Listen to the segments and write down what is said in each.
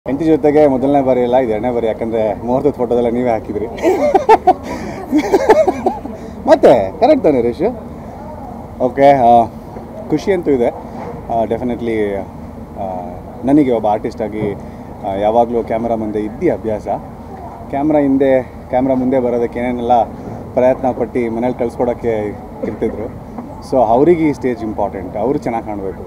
ಹೆಂಡತಿ ಜೊತೆಗೆ ಮೊದಲನೇ ಬಾರಿ ಇಲ್ಲ ಇದು ಎರಡನೇ ಬಾರಿ ಯಾಕಂದರೆ ಮುಹೂರ್ತದ ಫೋಟೋದೆಲ್ಲ ನೀವೇ ಹಾಕಿದ್ರಿ ಮತ್ತೆ ಕರೆಕ್ಟ್ ತಾನೆ ರೇಷು ಓಕೆ ಖುಷಿ ಅಂತೂ ಇದೆ ಡೆಫಿನೆಟ್ಲಿ ನನಗೆ ಒಬ್ಬ ಆರ್ಟಿಸ್ಟ್ ಆಗಿ ಯಾವಾಗಲೂ ಕ್ಯಾಮ್ರಾ ಮುಂದೆ ಇದ್ದಿ ಅಭ್ಯಾಸ ಕ್ಯಾಮ್ರಾ ಹಿಂದೆ ಕ್ಯಾಮ್ರಾ ಮುಂದೆ ಬರೋದಕ್ಕೆ ಏನೇನೆಲ್ಲ ಪ್ರಯತ್ನ ಪಟ್ಟು ಮನೇಲಿ ಕಳಿಸ್ಕೊಡೋಕ್ಕೆ ಇರ್ತಿದ್ರು ಸೊ ಅವರಿಗೆ ಈ ಸ್ಟೇಜ್ ಇಂಪಾರ್ಟೆಂಟ್ ಅವರು ಚೆನ್ನಾಗಿ ಕಾಣಬೇಕು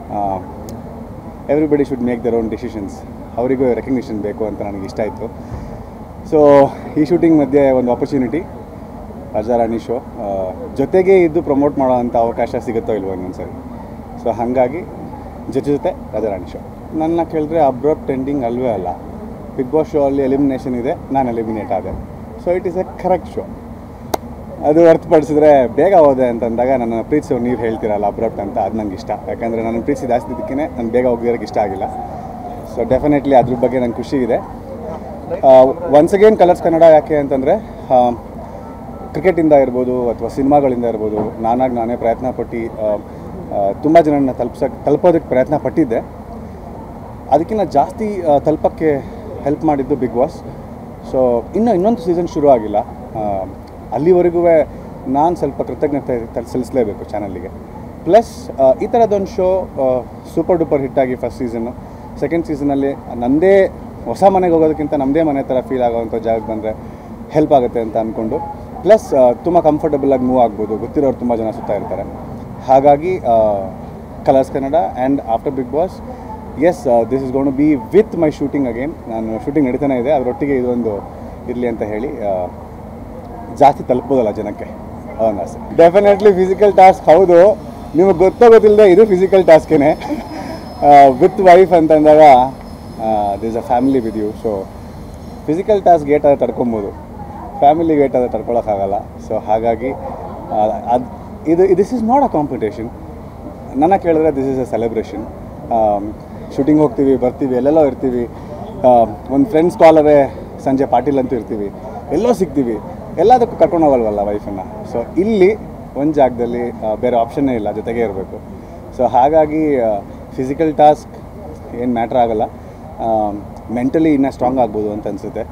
everybody should make their own decisions ಅವರಿಗೂ ರೆಕಗ್ನಿಷನ್ ಬೇಕು ಅಂತ ನನಗೆ ಇಷ್ಟ ಆಯಿತು ಸೊ ಈ ಶೂಟಿಂಗ್ ಮಧ್ಯೆ ಒಂದು ಆಪರ್ಚುನಿಟಿ ರಾಜಾರಾಣಿ ಶೋ ಜೊತೆಗೆ ಇದ್ದು ಪ್ರಮೋಟ್ ಮಾಡೋ ಅಂಥ ಅವಕಾಶ ಸಿಗುತ್ತೋ ಇಲ್ವೋ ಇನ್ನೊಂದ್ಸರಿ ಸೊ ಹಾಗಾಗಿ ಜೊತೆ ಜೊತೆ ರಾಜಾರಾಣಿ ಶೋ ನನ್ನ ಕೇಳಿದ್ರೆ ಅಬ್ರಪ್ಟ್ ಎಂಡಿಂಗ್ ಅಲ್ವೇ ಅಲ್ಲ ಬಿಗ್ ಬಾಸ್ ಶೋ ಅಲ್ಲಿ ಎಲಿಮಿನೇಷನ್ ಇದೆ ನಾನು ಎಲಿಮಿನೇಟ್ ಆದೆ so it is a correct show ಅದು ಹೊರತುಪಡಿಸಿದ್ರೆ ಬೇಗ ಹೋದೆ ಅಂತಂದಾಗ ನನ್ನ ಪ್ರೀತಿಸೋ ನೀವು ಹೇಳ್ತೀರಲ್ಲ ಅಬ್ರಪ್ಟ್ ಅಂತ ಅದು ನಂಗೆ ಇಷ್ಟ ಯಾಕಂದರೆ ನನ್ನ ಪ್ರೀತಿ ಜಾಸ್ತಿದ್ದಕ್ಕೇ ನಾನು ಬೇಗ ಹೋಗಿರೋಕ್ಕೆ ಇಷ್ಟ ಆಗಿಲ್ಲ ಸೊ ಡೆಫಿನೆಟ್ಲಿ ಅದ್ರ ಬಗ್ಗೆ ನಂಗೆ ಖುಷಿ ಇದೆ ಒನ್ಸ್ ಅಗೇನ್ ಕಲರ್ಸ್ ಕನ್ನಡ ಯಾಕೆ ಅಂತಂದರೆ ಕ್ರಿಕೆಟಿಂದ ಇರ್ಬೋದು ಅಥವಾ ಸಿನಿಮಾಗಳಿಂದ ಇರ್ಬೋದು ನಾನಾಗಿ ನಾನೇ ಪ್ರಯತ್ನ ಪಟ್ಟು ತುಂಬ ಜನನ ತಲುಪ್ಸಕ್ಕೆ ತಲುಪೋದಕ್ಕೆ ಪ್ರಯತ್ನ ಪಟ್ಟಿದ್ದೆ ಅದಕ್ಕಿಂತ ಜಾಸ್ತಿ ಆ, ತಲುಪಕ್ಕೆ ಹೆಲ್ಪ್ ಮಾಡಿದ್ದು ಬಿಗ್ ಬಾಸ್ ಸೊ ಇನ್ನೂ ಇನ್ನೊಂದು ಸೀಸನ್ ಶುರು ಆಗಿಲ್ಲ ಆ, ಅಲ್ಲಿವರೆಗೂ ನಾನು ಸ್ವಲ್ಪ ಕೃತಜ್ಞತೆ ತ- ಸಲ್ಲಿಸಲೇಬೇಕು ಚಾನಲ್ಲಿಗೆ ಪ್ಲಸ್ ಈ ಥರದೊಂದು ಶೋ ಸೂಪರ್ ಡೂಪರ್ ಹಿಟ್ಟಾಗಿ ಫಸ್ಟ್ ಸೀಸನ್ನು ಸೆಕೆಂಡ್ ಸೀಸನಲ್ಲಿ ನನ್ನದೇ ಹೊಸ ಮನೆಗೆ ಹೋಗೋದಕ್ಕಿಂತ ನಮ್ಮದೇ ಮನೆ ಥರ ಫೀಲ್ ಆಗೋವಂಥ ಜಾಗಕ್ಕೆ ಬಂದರೆ ಹೆಲ್ಪ್ ಆಗುತ್ತೆ ಅಂತ ಅಂದ್ಕೊಂಡು ಪ್ಲಸ್ ತುಂಬ ಕಂಫರ್ಟಬಲಾಗಿ ಮೂವ್ ಆಗ್ಬೋದು ಗೊತ್ತಿರೋರು ತುಂಬ ಜನ ಸುತ್ತಾ ಇರ್ತಾರೆ ಹಾಗಾಗಿ Colors Kannada and after big boss as this is gonna be with my shooting again ನಾನು ಶೂಟಿಂಗ್ ನಡೀತಾನೆ ಇದೆ ಅದರೊಟ್ಟಿಗೆ ಇದೊಂದು ಇರಲಿ ಅಂತ ಹೇಳಿ ಆ, ಜಾಸ್ತಿ ತಲುಪೋದಲ್ಲ ಜನಕ್ಕೆ ಅದೊಂದು ಆಸೆ ಡೆಫಿನೆಟ್ಲಿ ಫಿಸಿಕಲ್ ಟಾಸ್ಕ್ ಹೌದು ನಿಮಗೆ ಗೊತ್ತೋ ಗೊತ್ತಿಲ್ಲದೆ ಇದು ಫಿಸಿಕಲ್ ಟಾಸ್ಕೇನೆ ವಿತ್ ವೈಫ್ ಅಂತಂದಾಗ this a family with you so physical task ಗೇಟ್ ಆದ್ರೆ ತಡ್ಕೊಬೋದು ಫ್ಯಾಮಿಲಿ ಗೇಟ್ ಆದ್ರೆ ತಡ್ಕೊಳಕ್ಕಾಗಲ್ಲ ಸೊ ಹಾಗಾಗಿ ಅದು ಇದು this is not a competition ನನ್ನ ಕೇಳಿದ್ರೆ this is a celebration shooting ಹೋಗ್ತೀವಿ ಬರ್ತೀವಿ ಎಲ್ಲೆಲ್ಲೋ ಇರ್ತೀವಿ ಒಂದು ಫ್ರೆಂಡ್ಸ್ ಕಾಲವೇ ಸಂಜೆ ಪಾಟೀಲ್ ಅಂತೂ ಇರ್ತೀವಿ ಎಲ್ಲೋ ಸಿಗ್ತೀವಿ ಎಲ್ಲದಕ್ಕೂ ಕರ್ಕೊಂಡು ಹೋಗಲ್ವಲ್ಲ ವೈಫನ್ನು ಸೊ ಇಲ್ಲಿ ಒಂದು ಜಾಗದಲ್ಲಿ ಆ, ಬೇರೆ ಆಪ್ಷನ್ನೇ ಇಲ್ಲ ಜೊತೆಗೆ ಇರಬೇಕು ಸೊ ಹಾಗಾಗಿ ಫಿಸಿಕಲ್ ಟಾಸ್ಕ್ ಏನು ಮ್ಯಾಟ್ರ್ ಆಗಲ್ಲ ಮೆಂಟಲಿ ಇನ್ನೂ ಸ್ಟ್ರಾಂಗ್ ಆಗ್ಬೋದು ಅಂತ ಅನಿಸುತ್ತೆ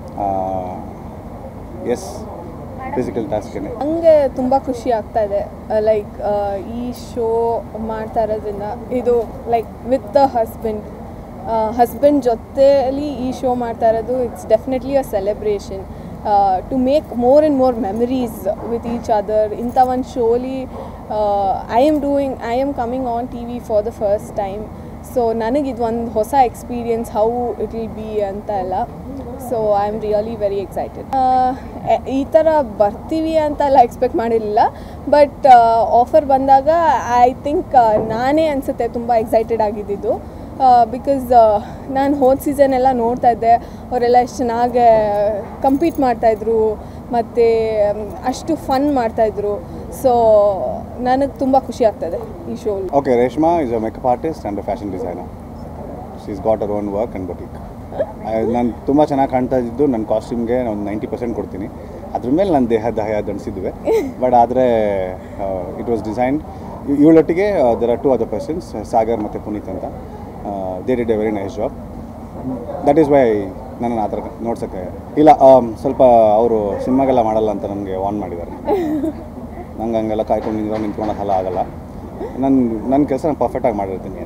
ಎಸ್ ಫಿಸಿಕಲ್ ಟಾಸ್ಕೇನೆ ಹಂಗೆ ತುಂಬ ಖುಷಿ ಆಗ್ತಾ ಇದೆ ಲೈಕ್ ಈ ಶೋ ಮಾಡ್ತಾ ಇರೋದ್ರಿಂದ ಇದು like with the husband husband ಜೊತೆಲಿ ಈ ಶೋ ಮಾಡ್ತಾ ಇರೋದು it's definitely a celebration to make more and more memories with each other ಇಂಥ ಒಂದು ಶೋಲಿ I am doing I am coming on T V for the first time so ನನಗೆ ಇದು ಒಂದು ಹೊಸ experience how it will be ಅಂತ ಎಲ್ಲ so I am really very excited ಈ ಥರ ಬರ್ತೀವಿ ಅಂತೆಲ್ಲ ಎಕ್ಸ್ಪೆಕ್ಟ್ ಮಾಡಿರಲಿಲ್ಲ ಬಟ್ ಆಫರ್ ಬಂದಾಗ ಐ ಥಿಂಕ್ ನಾನೇ ಅನಿಸುತ್ತೆ ತುಂಬ ಎಕ್ಸೈಟೆಡ್ ಆಗಿದ್ದಿದ್ದು ಬಿಕಾಸ್ ನಾನು ಹೋದ ಸೀಸನ್ ಎಲ್ಲ ನೋಡ್ತಾ ಇದ್ದೆ ಅವರೆಲ್ಲ ಎಷ್ಟು ಚೆನ್ನಾಗಿ ಕಂಪೀಟ್ ಮಾಡ್ತಾಯಿದ್ರು ಮತ್ತು ಅಷ್ಟು ಫನ್ ಮಾಡ್ತಾಯಿದ್ರು ಸೊ ನನಗೆ ತುಂಬ ಖುಷಿ ಆಗ್ತದೆ ಈ show okay Reshma is a makeup artist and a fashion designer she is got her own work and boutique ನಾನು ತುಂಬ ಚೆನ್ನಾಗಿ ಕಾಣ್ತಾ ಇದ್ದು ನನ್ನ ಕಾಸ್ಟ್ಯೂಮ್ಗೆ ನಾನು ನೈಂಟಿ ಪರ್ಸೆಂಟ್ ಕೊಡ್ತೀನಿ ಅದ್ರ ಮೇಲೆ ನನ್ನ ದೇಹ ದಹ ದಣಿಸಿದ್ವಿ ಬಟ್ ಆದರೆ ಇಟ್ ವಾಸ್ ಡಿಸೈನ್ಡ್ ಇವಳೊಟ್ಟಿಗೆ there are two other persons Sagar ಮತ್ತು ಪುನೀತ್ ಅಂತ they did a very nice job that is why ನನ್ನನ್ನು ಆ ಥರ ನೋಡ್ಸೋಕ್ಕೆ ಇಲ್ಲ ಆಮ್, ಸ್ವಲ್ಪ ಅವರು ಸಿನಿಮಾಗೆಲ್ಲ ಮಾಡಲ್ಲ ಅಂತ ನನಗೆ ವಾರ್ನ್ ಮಾಡಿದ್ದಾರೆ ನಂಗೆ ಹಂಗೆಲ್ಲ ಕಾಯ್ಕೊಂಡು ನಿಂತ್ಕೊಂಡು ನಿಂತ್ಕೊಳಕ್ಕೆಲ್ಲ ಆಗಲ್ಲ ನನ್ನ ನನ್ನ ಕೆಲಸ ನಾನು ಪರ್ಫೆಕ್ಟಾಗಿ ಮಾಡಿರ್ತೀನಿ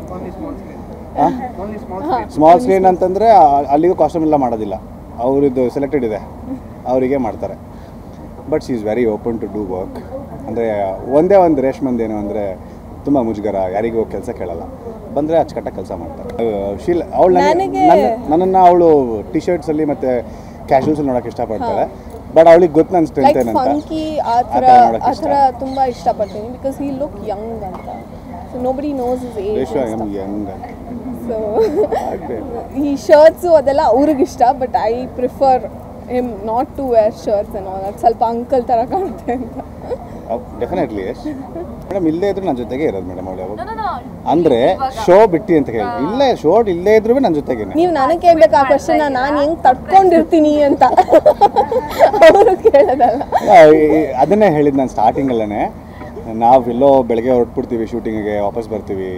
ಸ್ಮಾಲ್ ಸ್ಕ್ರೀನ್ ಅಂತಂದರೆ ಅಲ್ಲಿಗೂ ಕಾಸ್ಟ್ಯೂಮ್ ಎಲ್ಲ ಮಾಡೋದಿಲ್ಲ ಅವರಿದ್ದು ಸೆಲೆಕ್ಟೆಡ್ ಇದೆ ಅವರಿಗೆ ಮಾಡ್ತಾರೆ but she is very open to do work ಅಂದರೆ ಒಂದೇ ಒಂದು ರೇಷ್ಮಂದು ಏನು ಅಂದರೆ ತುಂಬ ಮುಜುಗರ ಯಾರಿಗೂ ಕೆಲಸ ಕೇಳಲ್ಲ ಬಂದರೆ ಅಚ್ಚುಕಟ್ಟಾಗಿ ಕೆಲಸ ಮಾಡ್ತಾರೆ ಶೀಲ್ ಅವಳು ನನಗೆ- ನನ್ನನ್ನು ಅವಳು ಟಿ ಶರ್ಟ್ಸಲ್ಲಿ ಮತ್ತು ಕ್ಯಾಶುವಲ್ಸಲ್ಲಿ ನೋಡೋಕೆ ಇಷ್ಟಪಡ್ತಾಳೆ ಬಟ್ ಅವಳಿಗೆ ಗೊತ್ತು ನನ್ನ ಸ್ಟ್ರೆಂತ್ ಲೈಕ್ ಏನಂತ ಫಂಕಿ ಆ ಆ ಥರ ಥರ ನೋಡಕ್ಕೆ ಆ ಇಷ್ಟ. ಥರ ತುಂಬ ಇಷ್ಟಪಡ್ತೀನಿ ಬಿಕಾಸ್ ಹಿ ಲುಕ್ ಯಂಗ್ ಅಂತ so nobody knows his age Reshma am young so ಆಗಬೇಕು ಈ ಶರ್ಟ್ಸು ಅದೆಲ್ಲ ಅವ್ರಿಗೆ ಇಷ್ಟ but I prefer him not to wear shirts ಅನ್ನೋ ಅದು ಸ್ವಲ್ಪ ಅಂಕಲ್ ಥರ ಕಾಣುತ್ತೆ ಅಂತ ಡೆಫಿನೆಟ್ಲಿ ಎಸ್ ಮೇಡಮ್ ಇಲ್ಲೇ ಇದ್ರು ನನ್ನ ಜೊತೆಗೆ ಇರೋದು ಮೇಡಮ್ ಅವಳು ಯಾವಾಗ ಅಂದರೆ ಶೋ ಬಿಟ್ಟು ಅಂತ ಹೇಳಿ ಇಲ್ಲೇ ಶೋ ಇಲ್ಲೇ ಇದ್ರು ನನ್ನ ಜೊತೆಗೇನೆ ನೀವು ನನಗೆ ಕೇಳ್ಬೇಕು ಆ ಕ್ವಶನ್ ನಾನು ಹೆಂಗೆ ತಡ್ಕೊಂಡಿರ್ತೀನಿ ಅಂತ ಅವರು ಕೇಳೋದಲ್ಲ ಆ, ಈ- ಅದನ್ನೇ ಹೇಳಿದ್ದು ನಾನು ಸ್ಟಾರ್ಟಿಂಗಲ್ಲೇ ನಾವು ಎಲ್ಲೋ ಬೆಳಗ್ಗೆ ಹೊರಟ್ಬಿಡ್ತೀವಿ ಶೂಟಿಂಗಿಗೆ ವಾಪಸ್ ಬರ್ತೀವಿ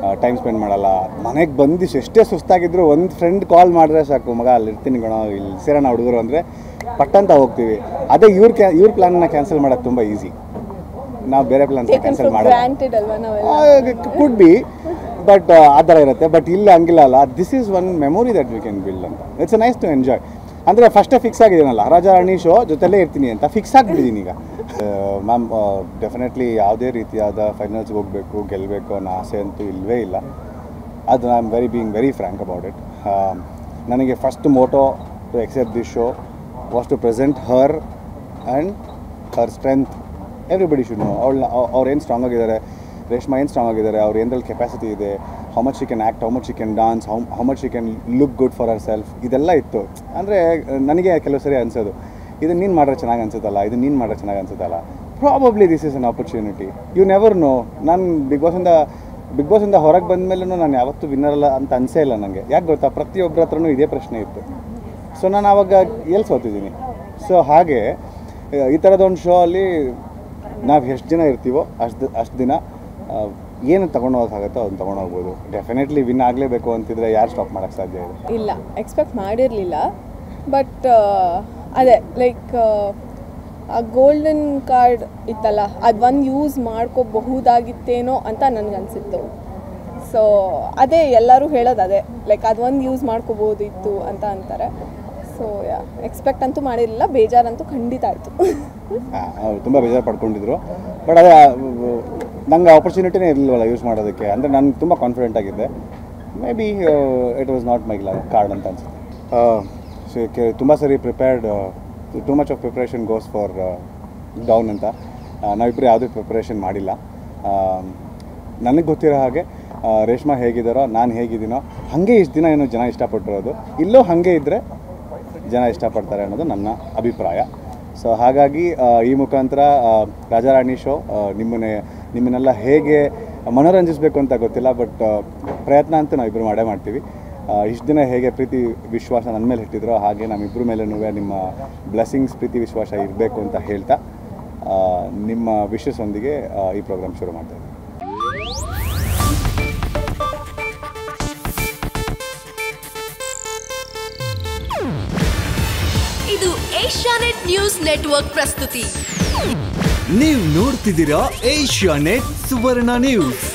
ಟೈಮ್ ಸ್ಪೆಂಡ್ ಮಾಡಲ್ಲ ಮನೆಗೆ ಬಂದು ಎಷ್ಟೇ ಸುಸ್ತಾಗಿದ್ರು ಒಂದು ಫ್ರೆಂಡ್ ಕಾಲ್ ಮಾಡಿದ್ರೆ ಸಾಕು ಮಗ ಅಲ್ಲಿ ಇರ್ತೀನಿ ಗಣ ಇಲ್ಲಿ ಸೇರೋಣ ಹುಡುಗರು ಅಂದರೆ ಪಟ್ಟಂತ ಹೋಗ್ತೀವಿ ಅದೇ ಇವ್ರ ಕ್ಯಾ ಇವ್ರ ಪ್ಲ್ಯಾನ್ನ ಕ್ಯಾನ್ಸಲ್ ಮಾಡೋದು ತುಂಬ ಈಸಿ ನಾವು ಬೇರೆ ಪ್ಲ್ಯಾನ್ಸ್ ಟೇಕನ್ ಕ್ಯಾನ್ಸಲ್ ಫಾರ್ ಮಾಡಲ್ಲ ಗ್ರಾಂಟೆಡ್ ಅಲ್ವಾ ನಾವೆಲ್ಲ ಕುಡ್ ಬಿ ಬಟ್ ಆ ಥರ ಇರುತ್ತೆ ಬಟ್ ಇಲ್ಲಿ ಹಂಗಿಲ್ಲ ಅಲ್ಲ this is one memory that we can build ಅಂತ ಇಟ್ಸ್ ನೈಸ್ ಟು ಎಂಜಾಯ್ ಅಂದರೆ ಫಸ್ಟೇ ಫಿಕ್ಸ್ ಆಗಿದ್ದೀನಲ್ಲ ರಾಜಾ ರಾಣಿ ಶೋ ಜೊತೆಲೇ ಇರ್ತೀನಿ ಅಂತ ಫಿಕ್ಸ್ ಆಗಿಬಿಟ್ಟಿದ್ದೀನಿ ಈಗ ಮ್ಯಾಮ್ ಡೆಫಿನೆಟ್ಲಿ ಯಾವುದೇ ರೀತಿಯಾದ ಫೈನಲ್ಸ್ಗೆ ಹೋಗಬೇಕು ಗೆಲ್ಲಬೇಕು ಅನ್ನೋ ಆಸೆ ಅಂತೂ ಇಲ್ಲವೇ ಇಲ್ಲ ಅದು I am very being very frank about it ನನಗೆ first motto to accept this show was to present her and her strength everybody should know ಅವಳ ಅವ್ರು ಏನು ಸ್ಟ್ರಾಂಗ್ ಆಗಿದ್ದಾರೆ ರೇಷ್ಮಾ ಏನು ಸ್ಟ್ರಾಂಗ್ ಆಗಿದ್ದಾರೆ ಅವ್ರು ಏನರಲ್ಲಿ ಕೆಪಾಸಿಟಿ ಇದೆ how much she can act how much she can dance how how much she can look good for our self ಇದೆಲ್ಲ ಇತ್ತು ಅಂದರೆ ನನಗೆ ಕೆಲವು ಸರಿ ಅನಿಸೋದು ಇದನ್ನು ನೀನು ಮಾಡ್ರೆ ಚೆನ್ನಾಗಿ ಅನ್ಸುತ್ತಲ್ಲ ಇದು ನೀನು ಮಾಡ್ರೆ ಚೆನ್ನಾಗಿ ಅನ್ಸುತ್ತಲ್ಲ probably this is an opportunity you never know ನಾನು ಬಿಗ್ ಬಾಸಿಂದ ಬಿಗ್ ಬಾಸಿಂದ ಹೊರಗೆ ಬಂದ ಮೇಲೂ ನಾನು ಯಾವತ್ತೂ ವಿನ್ನರ್ ಅಲ್ಲ ಅಂತ ಅನಿಸೇ ಇಲ್ಲ ನನಗೆ ಯಾಕೆ ಗೊತ್ತಾ ಪ್ರತಿಯೊಬ್ಬರ ಹತ್ರನೂ ಇದೇ ಪ್ರಶ್ನೆ ಇತ್ತು ಸೊ ನಾನು ಆವಾಗ ಎಲ್ಲಿ ಸೋತಿದ್ದೀನಿ ಸೊ ಹಾಗೆ ಆ, ಈ ಥರದೊಂದು ಶೋ ಅಲ್ಲಿ ನಾವು ಎಷ್ಟು ಜನ ಇರ್ತೀವೋ ಅಷ್ಟು ಅಷ್ಟು ದಿನ ಆ, ಏನು ತೊಗೊಂಡು ಹೋಗೋಕ್ಕಾಗುತ್ತೋ ಅದನ್ನು ತೊಗೊಂಡು ಹೋಗ್ಬೋದು ಡೆಫಿನೆಟ್ಲಿ ವಿನ್ ಆಗಲೇಬೇಕು ಅಂತಿದ್ರೆ ಯಾರು ಸ್ಟಾಪ್ ಮಾಡೋಕ್ಕೆ ಸಾಧ್ಯ ಇದೆ ಇಲ್ಲ ಎಕ್ಸ್ಪೆಕ್ಟ್ ಮಾಡಿರಲಿಲ್ಲ ಬಟ್ ಅದೇ ಲೈಕ್ ಆ ಗೋಲ್ಡನ್ ಕಾರ್ಡ್ ಇತ್ತಲ್ಲ ಅದು ಒಂದು ಯೂಸ್ ಮಾಡ್ಕೋಬಹುದಾಗಿತ್ತೇನೋ ಅಂತ ನನಗನ್ಸಿತ್ತು ಸೊ ಅದೇ ಎಲ್ಲರೂ ಹೇಳೋದು ಅದೇ ಲೈಕ್ ಅದು ಒಂದು ಯೂಸ್ ಮಾಡ್ಕೋಬೋದಿತ್ತು ಅಂತ ಅಂತಾರೆ ಸೊ ಯಾ ಎಕ್ಸ್ಪೆಕ್ಟ್ ಅಂತೂ ಮಾಡಿರಲಿಲ್ಲ ಬೇಜಾರಂತೂ ಖಂಡಿತ ಆಯಿತು ಅವ್ರು ತುಂಬ ಬೇಜಾರು ಪಡ್ಕೊಂಡಿದ್ರು ಬಟ್ ಅದೇ ನಂಗೆ ಆಪರ್ಚುನಿಟಿನೇ ಇರಲಿಲ್ವಲ್ಲ ಯೂಸ್ ಮಾಡೋದಕ್ಕೆ ಅಂದರೆ ನಾನು ತುಂಬ ಕಾನ್ಫಿಡೆಂಟ್ ಆಗಿದ್ದೆ maybe it was not my card ಅಂತ ಅನಿಸುತ್ತೆ ತುಂಬ ಸರಿ prepared too much of preparation goes for down ಅಂತ ಆ, ನಾವಿಬ್ಬರು ಯಾವುದೇ ಪ್ರಿಪ್ರೇಷನ್ ಮಾಡಿಲ್ಲ ನನಗೆ ಗೊತ್ತಿರೋ ಹಾಗೆ ಆ, ರೇಷ್ಮಾ ಹೇಗಿದ್ದಾರೋ ನಾನು ಹೇಗಿದ್ದೀನೋ ಹಾಗೆ ಇಷ್ಟು ದಿನ ಏನೋ ಜನ ಇಷ್ಟಪಟ್ಟಿರೋದು ಇಲ್ಲೂ ಹಾಗೆ ಇದ್ದರೆ ಜನ ಇಷ್ಟಪಡ್ತಾರೆ ಅನ್ನೋದು ನನ್ನ ಅಭಿಪ್ರಾಯ ಸೊ ಹಾಗಾಗಿ ಆ, ಈ ಮುಖಾಂತರ ಆ, ರಾಜಾರಾಣಿ ಶೋ ಆ, ನಿಮ್ಮನ್ನೇ ನಿಮ್ಮನ್ನೆಲ್ಲ ಹೇಗೆ ಮನೋರಂಜಿಸಬೇಕು ಅಂತ ಗೊತ್ತಿಲ್ಲ ಬಟ್ ಪ್ರಯತ್ನ ಅಂತೂ ನಾವಿಬ್ಬರು ಮಾಡೇ ಮಾಡ್ತೀವಿ ಇಷ್ಟು ದಿನ ಹೇಗೆ ಪ್ರೀತಿ ವಿಶ್ವಾಸ ನನ್ನ ಮೇಲೆ ಇಟ್ಟಿದ್ರೋ ಹಾಗೆ ನಮ್ಮಿಬ್ಬರ ಮೇಲೂ ನಿಮ್ಮ ಬ್ಲೆಸ್ಸಿಂಗ್ಸ್ ಪ್ರೀತಿ ವಿಶ್ವಾಸ ಇರಬೇಕು ಅಂತ ಹೇಳ್ತಾ ಆ, ನಿಮ್ಮ ವಿಶಸ್ಸೊಂದಿಗೆ ಆ, ಈ ಪ್ರೋಗ್ರಾಮ್ ಶುರು ಮಾಡ್ತಾ ಇದ್ದೀನಿ ಇದು ಏಷ್ಯಾನೆಟ್ ನ್ಯೂಸ್ ನೆಟ್ವರ್ಕ್ ಪ್ರಸ್ತುತಿ ನೀವು ನೋಡ್ತಿದ್ದೀರಾ ಏಷ್ಯಾ ನೆಟ್ ಸುವರ್ಣ ನ್ಯೂಸ್